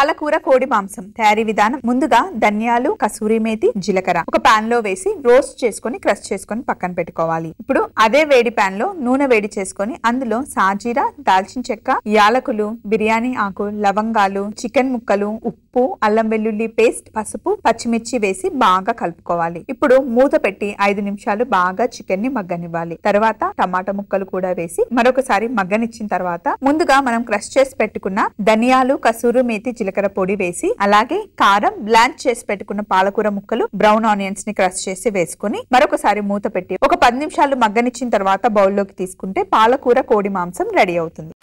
పాలకూర కోడి మాంసం తయారీ విధానం ముందుగా ధనియాలు కసూరి మేతి జీలకర్ర ఒక పాన్ లో వేసి రోస్ట్ చేసుకొని క్రష్ చేసుకొని పక్కన పెట్టుకోవాలి ఇప్పుడు అదే వేడి పాన్ లో నూనె వేడి చేసుకొని అందులో సాజీరా దాల్చిన చెక్క యాలకులు బిర్యానీ ఆకు లవంగాలు చికెన్ ముక్కలు ఉప్పు అల్లం వెల్లుల్లి పేస్ట్ పసుపు పచ్చిమిర్చి వేసి బాగా కలుపుకోవాలి ఇప్పుడు మూత పెట్టి ఐదు నిమిషాలు బాగా చికెన్ ని మగ్గనివ్వాలి తర్వాత టమాటా ముక్కలు కూడా వేసి మరొకసారి మగ్గనిచ్చిన తర్వాత ముందుగా మనం క్రష్ చేసి పెట్టుకున్న ధనియాలు కసూరు మేతి జీలకర్ర పొడి వేసి అలాగే కారం బ్లాంచ్ చేసి పెట్టుకున్న పాలకూర ముక్కలు బ్రౌన్ ఆనియన్స్ ని క్రష్ చేసి వేసుకుని మరొకసారి మూత పెట్టి ఒక పది నిమిషాలు మగ్గనిచ్చిన తర్వాత బౌల్లోకి తీసుకుంటే పాలకూర కోడి మాంసం రెడీ అవుతుంది